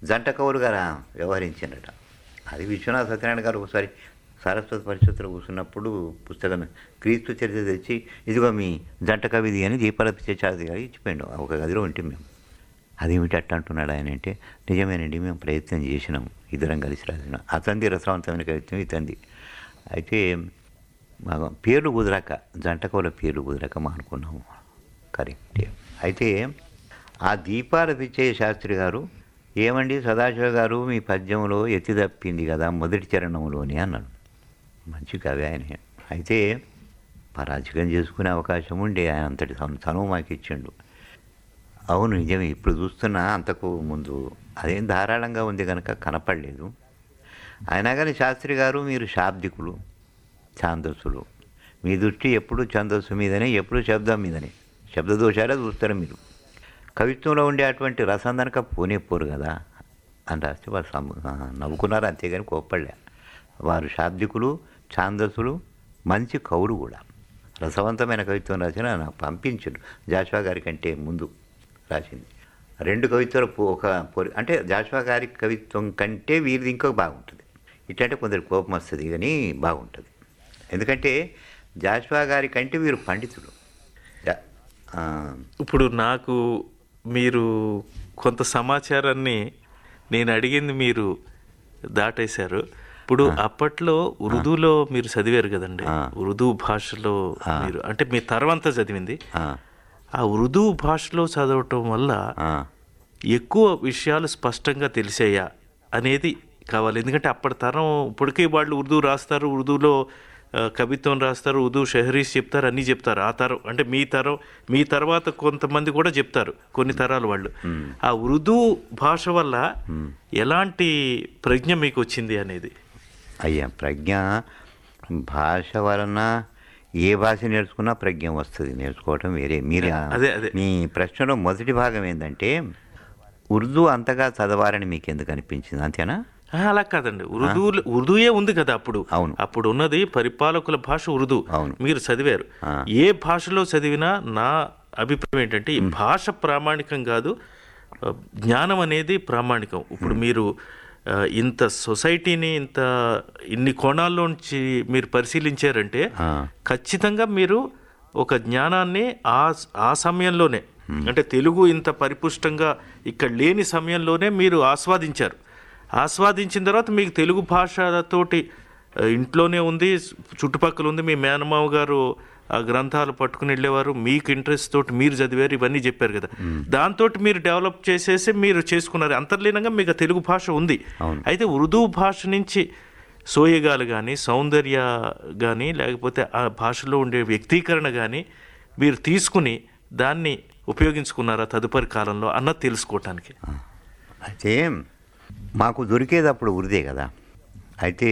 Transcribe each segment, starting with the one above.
జంట కవులుగా వ్యవహరించినట అది విశ్వనాథ సత్యనారాయణ గారు ఒకసారి సరస్వతి పరిషత్తులో కూర్చున్నప్పుడు పుస్తకం క్రీస్తు చరిత్ర తెచ్చి ఇదిగో మీ జంట కవిది అని దీపాలపి చాది గారు ఇచ్చిపోయాడు ఒక గదిలో ఉంటే మేము అదేమిటి అట్ట అంటున్నాడు ఆయన అంటే నిజమేనండి మేము ప్రయత్నం చేసినాం ఇద్దరం కలిసి రాసినాం అతంది రసవంతమైన కవిత్వం ఇతంది అయితే మాకు పేర్లు కుదరక జంట కవుల పేర్లు కుదరక మా అనుకున్నాము కరెక్టే అయితే ఆ దీపాల పిచ్చయ్య శాస్త్రి గారు ఏమండి సదాశివ గారు మీ పద్యంలో ఎత్తి తప్పింది కదా మొదటి చరణంలోని అన్నాడు మంచి కవి ఆయన అయితే పరాజకం చేసుకునే అవకాశం ఉండే ఆయన అంతటి తను తనువు మాకు ఇచ్చిండు అవును నిజమే ఇప్పుడు చూస్తున్నా అంతకు ముందు అదేం ధారాళంగా ఉంది కనుక కనపడలేదు అయినా కానీ శాస్త్రి గారు మీరు శాబ్దికులు ఛాందస్సులు మీ దృష్టి ఎప్పుడు ఛందస్సు మీదనే ఎప్పుడు శబ్దం మీదనే శబ్దదోషాలే చూస్తారు మీరు కవిత్వంలో ఉండే అటువంటి రసం కనుక పోనే పోరు కదా అని రాస్తే వారు సమ్- ఆ, నవ్వుకున్నారు అంతేగాని కోప్పడలే వారు శాబ్దికులు ఛాందస్సులు మంచి కవులు కూడా రసవంతమైన కవిత్వం రాసిన నాకు పంపించారు జాషువా గారి కంటే ముందు రాసింది రెండు కవిత్వాలు పో- ఒక పొరి అంటే జాషువా గారి కవిత్వం కంటే వీరిది ఇంకొక బాగుంటుంది ఇట్లంటే కొందరు కోపం వస్తుంది కానీ బాగుంటుంది ఎందుకంటే జాషువా గారి కంటే వీరు పండితులు జా- ఆ, ఇప్పుడు నాకు మీరు కొంత సమాచారాన్ని నేను అడిగింది మీరు దాటేశారు ఇప్పుడు అప్పట్లో ఉర్దూలో మీరు చదివారు కదండి ఆ. ఉర్దూ భాషలో మీరు అంటే మీ తర్వంతా చదివింది ఆ, ఆ ఉర్దూ భాషలో చదవటం వల్ల ఆ, ఎక్కువ విషయాలు స్పష్టంగా తెలిసాయా అనేది కావాలి ఎందుకంటే అప్పటి తరం ఇప్పటికీ వాళ్ళు ఉర్దూ రాస్తారు ఉర్దూలో ఆ, కవిత్వం రాస్తారు ఉర్దూ షహరీస్ చెప్తారు అన్నీ చెప్తారు ఆ తరం అంటే మీ తరం మీ తర్వాత కొంతమంది కూడా చెప్తారు కొన్ని తరాల వాళ్ళు ఆ ఉర్దూ భాష వల్ల ఎలాంటి ప్రజ్ఞ మీకు వచ్చింది అనేది అయ్యా ప్రజ్ఞ భాష వలన ఏ భాష నేర్చుకున్నా ప్రజ్ఞ వస్తుంది నేర్చుకోవటం వేరే మీరు ఆ- అదే, అదే. మీ ప్రశ్నలో మొదటి భాగం ఏంటంటే ఉర్దూ అంతగా చదవాలని మీకు ఎందుకు అనిపించింది అంతేనా ఆ, అలా కాదండి ఉర్దూ ఉర్దూయే ఉంది కదా అప్పుడు అవును. అప్పుడు ఉన్నది పరిపాలకుల భాష ఉర్దూ అవును. మీరు చదివారు ఆ. ఏ భాషలో చదివినా నా అభిప్రాయం ఏంటంటే ఈ భాష ప్రామాణికం కాదు ఆ, జ్ఞానం అనేది ప్రామాణికం ఇప్పుడు మీరు ఆ, ఇంత సొసైటీని ఇంత ఇన్ని కోణాల్లోంచి మీరు పరిశీలించారంటే ఆ. ఖచ్చితంగా మీరు ఒక జ్ఞానాన్ని ఆ ఆ సమయంలోనే అంటే తెలుగు ఇంత పరిపుష్టంగా ఇక్కడ లేని సమయంలోనే మీరు ఆస్వాదించారు ఆస్వాదించిన తర్వాత మీకు తెలుగు భాషతోటి ఆ, ఇంట్లోనే ఉంది చుట్టుపక్కల ఉంది మీ మేనమావ గారు ఆ గ్రంథాలు పట్టుకుని వెళ్ళేవారు మీకు ఇంట్రెస్ట్ తోటి మీరు చదివారు ఇవన్నీ చెప్పారు కదా దాంతో మీరు డెవలప్ చేసేసి మీరు చేసుకున్నారు అంతర్లీనంగా మీకు ఆ తెలుగు భాష ఉంది అవును. అయితే ఉర్దూ భాష నుంచి సోయగాలు కానీ సౌందర్య కానీ లేకపోతే ఆ భాషలో ఉండే వ్యక్తీకరణ కానీ మీరు తీసుకుని దాన్ని ఉపయోగించుకున్నారా తదుపరి కాలంలో అన్నది తెలుసుకోవటానికి అయితే మాకు దొరికేది అప్పుడు ఉరిదే కదా అయితే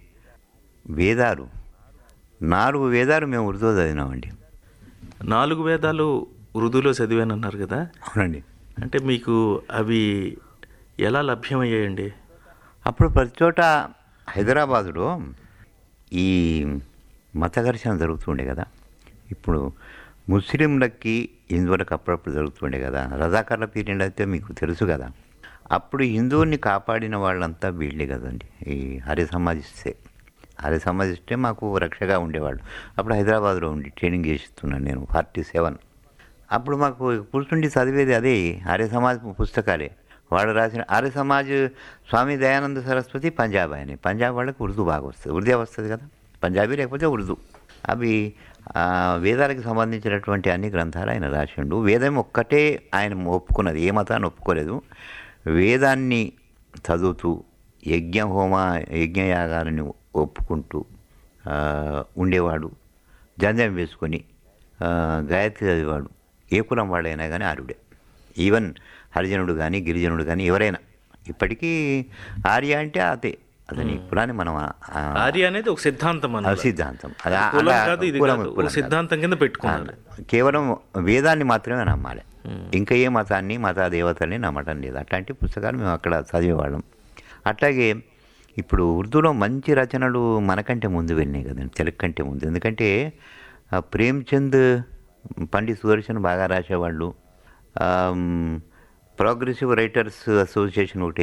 వేదాలు నాలుగు వేదాలు మేము ఉర్దూ చదివినామండి నాలుగు వేదాలు ఉర్దూలో చదివానన్నారు కదా అవునండి అంటే మీకు అవి ఎలా లభ్యమయ్యాయండి అప్పుడు ప్రతి చోట హైదరాబాదులో ఈ మత ఘర్షణ జరుగుతుండే కదా ఇప్పుడు ముస్లింలకి హిందువులకు అప్పుడప్పుడు జరుగుతుండే కదా రజాకార్ల పీరియడ్ అయితే మీకు తెలుసు కదా అప్పుడు హిందువుల్ని కాపాడిన వాళ్ళంతా వీళ్ళే కదండి ఈ హరి సమాజిస్తే హరి సమాజిస్తే మాకు రక్షగా ఉండేవాళ్ళు అప్పుడు హైదరాబాద్లో ఉండి ట్రైనింగ్ చేస్తున్నాను నేను ఫార్టీ సెవెన్ అప్పుడు మాకు కూర్చుండి చదివేది అదే ఆర్య సమాజ్ పుస్తకాలే వాడు రాసిన ఆర్య సమాజ్ స్వామి దయానంద సరస్వతి పంజాబ్ ఆయన పంజాబ్ వాళ్ళకి ఉర్దూ బాగా వస్తుంది ఉర్దూ వస్తుంది కదా పంజాబీ లేకపోతే ఉర్దూ అవి ఆ, వేదాలకు సంబంధించినటువంటి అన్ని గ్రంథాలు ఆయన రాసిండు వేదం ఒక్కటే ఆయన ఒప్పుకున్నది ఏ మతాన్ని ఒప్పుకోలేదు వేదాన్ని చదువుతూ యజ్ఞ హోమ యజ్ఞయాగాలను ఒప్పుకుంటూ ఆ, ఉండేవాడు జంజం వేసుకొని ఆ, గాయత్రి చదివాడు ఏ కులం వాడైనా కానీ ఆరుడే ఈవెన్ హరిజనుడు కానీ గిరిజనుడు కానీ ఎవరైనా ఇప్పటికీ ఆర్య అంటే అదే అతని కులాన్ని మనం ఆ- ఆ- ఆర్య అనేది ఒక సిద్ధాంతం ఆ అన్నమాట. సిద్ధాంతం అది ఆ- కులం అలా కాదు ఇది కులం- కాదు. కులం ఒక సిద్ధాంతం కింద పెట్టుకున్నారు కాదు. కేవలం వేదాన్ని మాత్రమే నమ్మాలి ఇంకా ఏ మతాన్ని మత దేవతల్ని నమ్మటం లేదు అట్లాంటి పుస్తకాలు మేము అక్కడ చదివేవాళ్ళం అట్లాగే ఇప్పుడు ఉర్దూలో మంచి రచనలు మనకంటే ముందు వెళ్ళినాయి కదండి తెలుగు కంటే ముందు ఎందుకంటే ఆ ప్రేమ్చంద్ పండిత్ సుదర్శన్ బాగా రాసేవాళ్ళు ప్రోగ్రెసివ్ రైటర్స్ అసోసియేషన్ ఒకటి